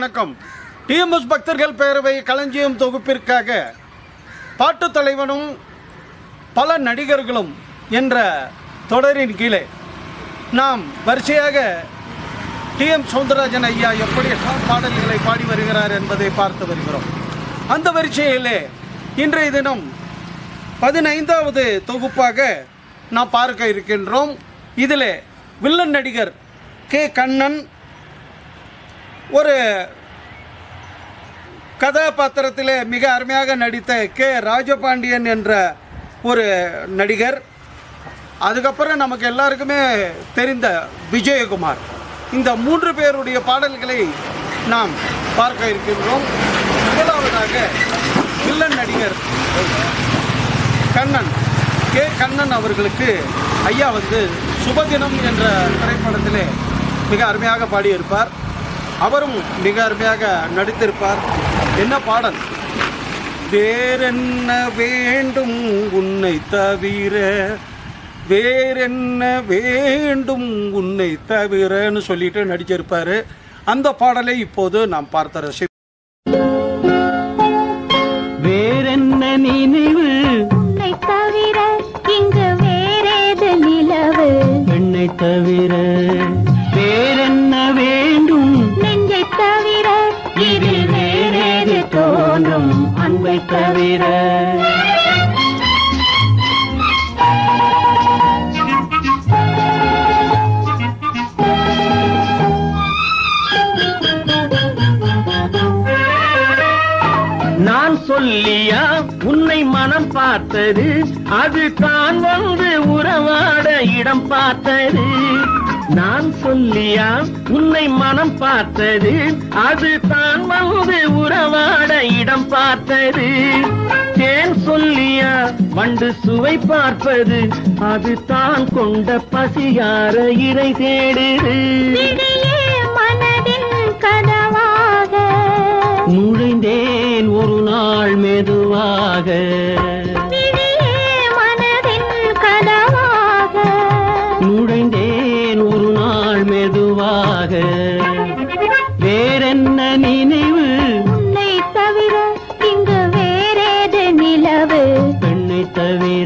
வணக்கம் டிஎம்எஸ் பக்தர்கள் பேரவை களஞ்சியம் தொகுப்பிற்காக பாட்டுத் தலைவனும் பல நடிகர்களும் என்ற தொடரின் கீழே நாம் வரிசையாக டிஎம் சவுந்தரராஜன் ஐயா எப்படி பாடல்களை பாடி வருகிறார் என்பதை பார்த்து வருகிறோம் அந்த வரிசையிலே இன்றைய தினம் பதினைந்தாவது தொகுப்பாக நாம் பார்க்க இருக்கின்றோம் இதில் வில்லன் நடிகர் கே கண்ணன் ஒரு கதாபாத்திரத்திலே மிக அருமையாக நடித்த கே ராஜபாண்டியன் என்ற ஒரு நடிகர் அதுக்கப்புறம் நமக்கு எல்லாருக்குமே தெரிந்த விஜயகுமார் இந்த மூன்று பேருடைய பாடல்களை நாம் பார்க்க இருக்கின்றோம் முதலாவதாக வில்லன் நடிகர் கண்ணன் கே கண்ணன் அவர்களுக்கு ஐயா வந்து சுபதினம் என்ற திரைப்படத்திலே மிக அருமையாக பாடியிருப்பார் அவரும் மிக அருமையாக நடித்திருப்பார் என்ன பாடல் வேறென்ன வேண்டும் உன்னை தவிர வேறென்ன வேண்டும் உன்னை தவிரன்னு சொல்லிட்டு நடிச்சிருப்பாரு அந்த பாடலை இப்போது நாம் பார்த்த ரசி வேறென்ன நினைவு உன்னை தவிர இங்கு வேறேது நிலவு பெண்ணை தவிர வேறென்ன வேண்டும் நெஞ்சை தவிர இதில் வேறேது தோன்றும் அன்பை தவிர நான் சொல்லியா உன்னை மனம் பார்த்தது அது தான் வந்து உறவாட இடம் பார்த்தது நான் சொல்லியா உன்னை மனம் பார்த்தது அது தான் வந்து உறவாட இடம் பார்த்தது தேன் சொல்லியா வண்டு சுவை பார்ப்பது அது தான் கொண்ட பசியார இறை தேடுது விழியே மனதின் கனவாக நுழைந்தேன் ஒரு நாள் மெதுவாக விழியே மனதின் கனவாக நுழைந்தேன் ஒரு நாள் மெதுவாக வேறென்ன நினைவு உன்னை தவிர இங்கு வேறேது நிலவு பெண்ணை தவிர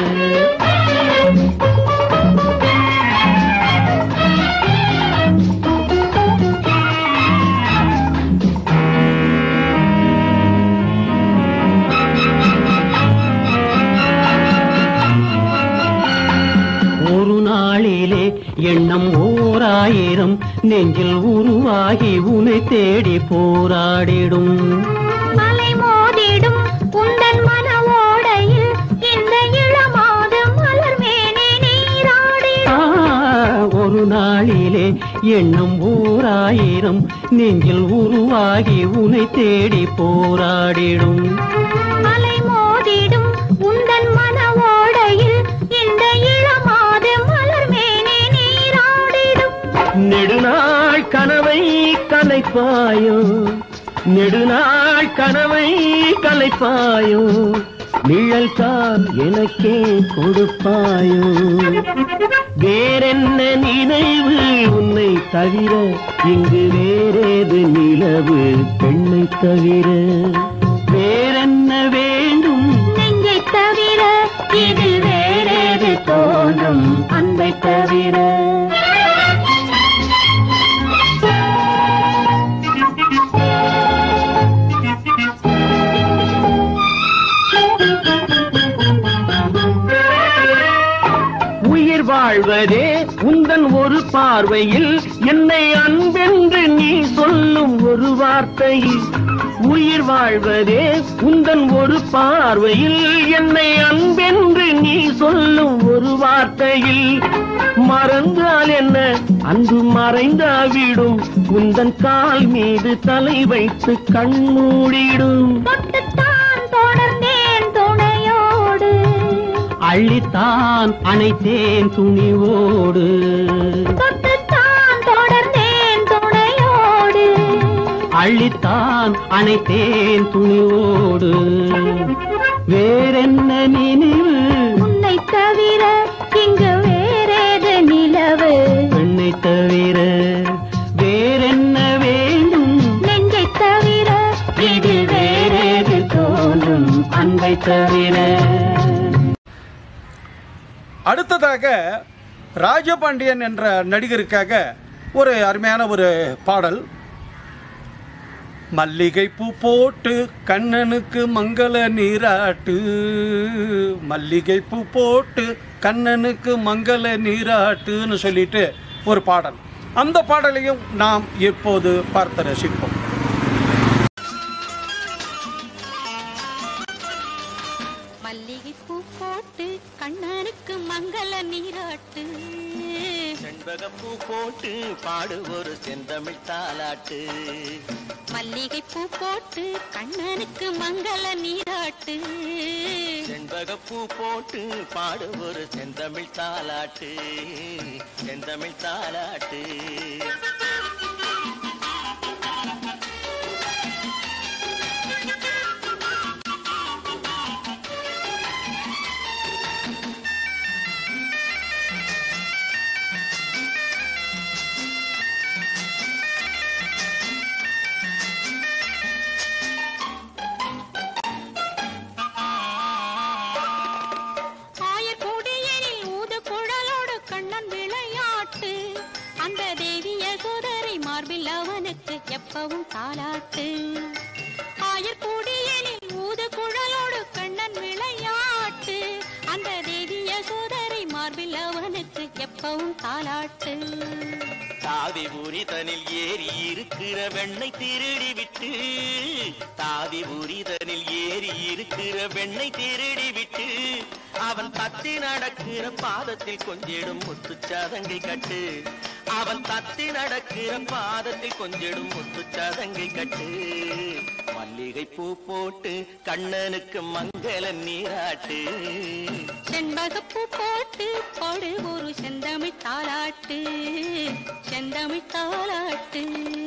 ஒரு நாளிலே எண்ணம் ஓராயிரம் நெஞ்சில் உருவாகி உன்னை தேடி போராடிடும் மலை மோதிடும் உந்தன் மன ஓடையில் இந்த இளமாது மலர் மேனே நீராடிடும் ஆ, ஒரு நாளிலே எண்ணம் ஓராயிரம் நெஞ்சில் உருவாகி உன்னை தேடி போராடிடும் அலை மோதிடும் உந்தன் மன ஓடையில் இந்த இளமாது மலர் மேனே நீராடிடும் நெடுநாள் கனவை கலைப்பாயோ நெடுநாள் கனவை கலைப்பாயோ நிழல் தான் எனக்கே கொடுப்பாயோ வேறென்ன நினைவு உன்னை தவிர இங்கு வேறேது நிலவு பெண்ணை தவிர வேறென்ன வேண்டும் நெஞ்சை தவிர இது வேறேது தோன்றும் அன்பை தவிர உயிர் வாழ்வதே உந்தன் ஒரு பார்வையில் என்னை அன்பென்று நீ சொல்லும் ஒரு வார்த்தையில் உயிர் வாழ்வதே உந்தன் ஒரு பார்வையில் என்னை அன்பென்று நீ சொல்லும் ஒரு வார்த்தையில் மறந்தால் என்ன அன்பு மறைந்தாவிடும் உந்தன் கால் மீது தலை வைத்து கண்மூடிடும் தொட்டுத்தான் தொடர்ந்தேன் துணையோடு அள்ளித்தான் அணைத்தேன் துணிவோடு தொட்டுத்தான் தொடர்ந்தேன் துணையோடு அள்ளித்தான் அணைத்தேன் துணிவோடு வேறென்ன நினைவு உன்னை தவிர இங்கு வேறேது நிலவு பெண்ணை தவிர வேறென்ன வேண்டும் நெஞ்சை தவிர அடுத்ததாக ராஜபாண்டியன் என்ற நடிகருக்காக ஒரு அருமையான ஒரு பாடல் மல்லிகை பூ போட்டு கண்ணனுக்கு மங்கள நீராட்டு மல்லிகை பூ போட்டு கண்ணனுக்கு மங்கள நீராட்டுன்னு சொல்லிட்டு ஒரு பாடல் அந்த பாடலையும் நாம் இப்போது பார்த்து ரசிப்போம் மல்லிகைப்பூ போட்டு கண்ணனுக்கு மங்கள நீராட்டு செண்பகப்பூ போட்டு பாடு ஒரு செந்தமிழ் தாலாட்டு மல்லிகைப்பூ போட்டு கண்ணனுக்கு மங்கள நீராட்டு செண்பகப்பூ போட்டு பாடு ஒரு செந்தமிழ் தாலாட்டு செந்தமிழ் தாலாட்டு ஆயர்குடியனில் ஊது குழலோடு கண்ணன் விளையாட்டு அந்த தேவிய சோதரை மார்பில் அவனுக்கு எப்பவும் தாலாட்டு ஆயர்குடியனில் ஊது குழலோடு கண்ணன் விளையாட்டு அந்த தேவிய சோதரை மார்பில் அவனுக்கு எப்பவும் தாலாட்டு தாவி உரிதனில் ஏறி இருக்கிற வெண்ணை திருடி விட்டு தாவி உரிதனில் ஏறி இருக்கிற வெண்ணை திருடி விட்டு அவன் தத்தி நடக்கிற பாதத்தில் கொஞ்சிடும் முத்துச்சாதங்கை கட்டு அவன் தத்தி நடக்கிற பாதத்தில் கொஞ்சிடும் முத்துச்சாதங்கை கட்டு மல்லிகை பூ போட்டு கண்ணனுக்கு மங்கள நீராட்டு செண்பகப்பூ போட்டு போடு ஒரு செந்தமிழ் தாலாட்டு செந்தமிழ் தாலாட்டு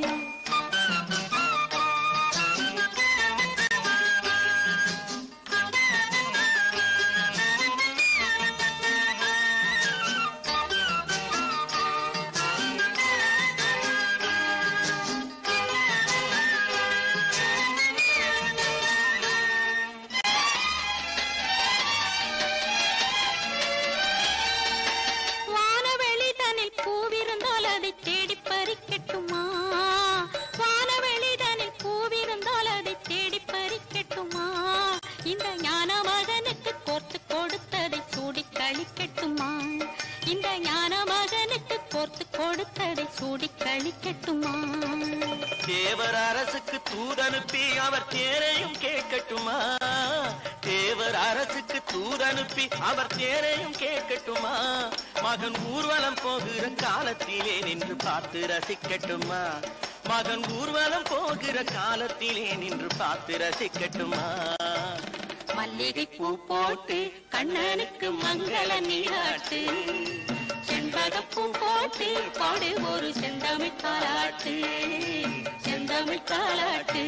வானவெளி தனில் பூவிருந்தால் அதை தேடி பறிக்கட்டுமா வானவெளி தனில் பூவிருந்தால் அதை தேடி பறிக்கட்டுமா இந்த ஞான மகனுக்கு கோர்த்து கொடுத்ததை சூடி கழிக்கட்டுமா இந்த ஞான மகனுக்கு கோர்த்து கொடுத்ததை சூடி கழிக்கட்டுமா தேவர் அரசுக்கு தூதனுப்பி அவர் தேரையும் கேட்கட்டுமா தேவர் அரசுக்கு தூதனுப்பி அவர் தேரையும் கேட்கட்டுமா மகன் ஊர்வலம் போகிற காலத்திலே நின்று பார்த்து ரசிக்கட்டுமா மகன் ஊர்வலம் போகிற காலத்திலே நின்று பார்த்து ரசிக்கட்டுமா மல்லிகை பூ போட்டு கண்ணனுக்கு மங்கள நீராட்டு செண்பகப்பூ போட்டு பாடு ஒரு செந்தமிழ் தாலாட்டு செந்தமிழ் தாலாட்டு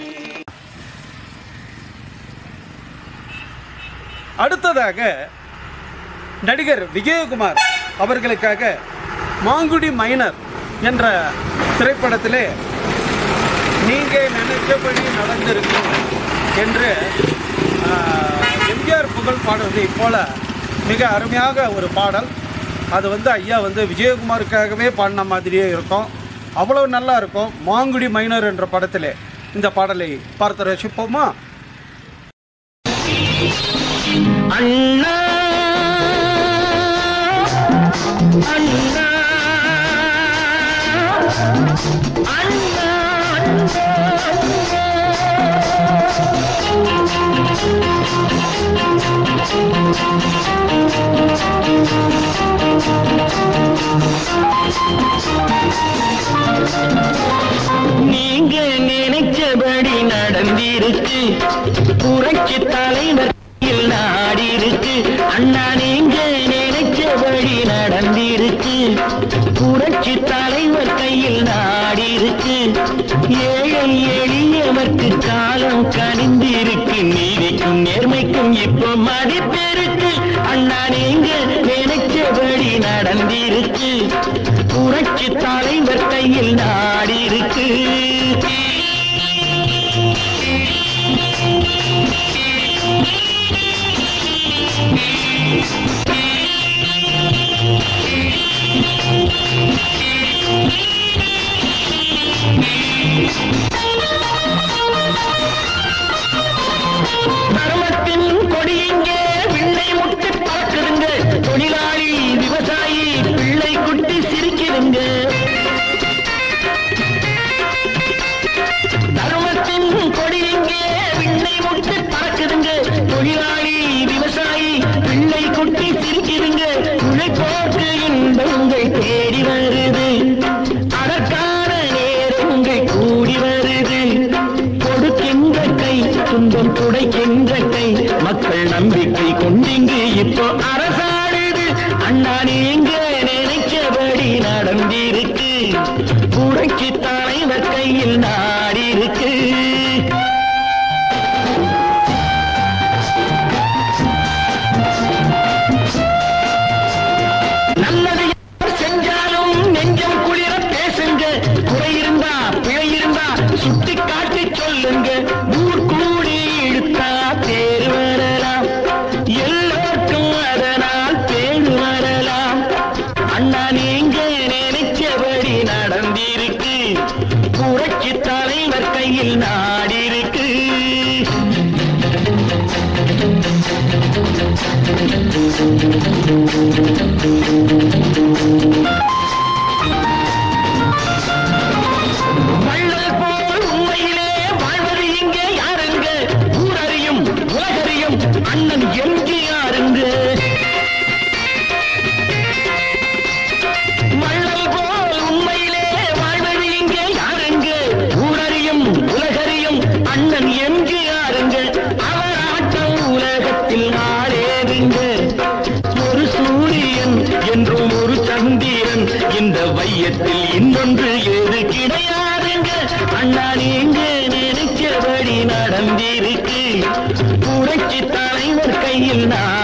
அடுத்ததாக நடிகர் விஜயகுமார் அவர்களுக்காக மாங்குடி மைனர் என்ற திரைப்படத்திலே நீங்க நினைச்சபடி நடந்திருக்கும் என்று ஆஹ், எம்ஜிஆர் புகழ் பாடுவதைப் போல மிக அருமையாக ஒரு பாடல் அது வந்து ஐயா வந்து விஜயகுமாருக்காகவே பாடின மாதிரியே இருக்கும் அவ்வளோ நல்லா இருக்கும் மாங்குடி மைனர் என்ற படத்திலே இந்த பாடலை பார்த்து ரசிப்போமா அண்ணா அண்ணா அண்ணா நீங்க நினைச்சபடி நடந்திருக்கு புரட்சி தலைவர் கையில் நாடிருக்கு அண்ணா நீங்க நினைச்சபடி நடந்திருக்கு புரட்சி தலைவர் கையில் நாடிருக்கு ஏழை எளியவர்க்கு காலம் கனிந்திருக்கு நீதிக்கும் நேர்மைக்கும் இப்போ மதிப்பிருக்கு அண்ணா நீங்க நினைச்சபடி நடந்திருக்கு புரட்சி தலைவர் கையில் நாடிருக்கு நீங்க நினைச்சபடி நடந்திருக்கு புரட்சி தலைவர் கையில் நாடி இருக்கு நல்லது யார் செஞ்சாலும் நெஞ்சம் குளிர பேசுங்க குறை இருந்தா பிழை இருந்தா சுட்டி காட்டி சொல்லுங்க ஊர் கூடி இழுத்தா தேர் வரலாம் எல்லோருக்கும் அதனால் பேர் வரலாம் அண்ணா நீங்க நினைச்சபடி நடந்திருக்கு புரட்சி தலைவர் கையில் நாடி இருக்கு வள்ளல் போல் உண்மையிலே வாழ்வது இங்கே யாருங்க ஊரறியும் உலகறியும் அண்ணன் எம்ஜிஆருங்க வள்ளல் போல் உண்மையிலே வாழ்வது இங்கே யாருங்க ஊரறியும் உலகறியும் அண்ணன் எம்ஜிஆருங்க அவர் ஆட்டம் உலகத்தில் ஆளேதுங்க ஒரு சூரியன் என்றும் ஒரு சந்திரன் இந்த வையத்தில் இன்னொன்று ஏது கிடையாதுங்க அண்ணா நீங்க நினைச்சபடி நடந்திருக்கு புரட்சி தலைவர் கையில் நான்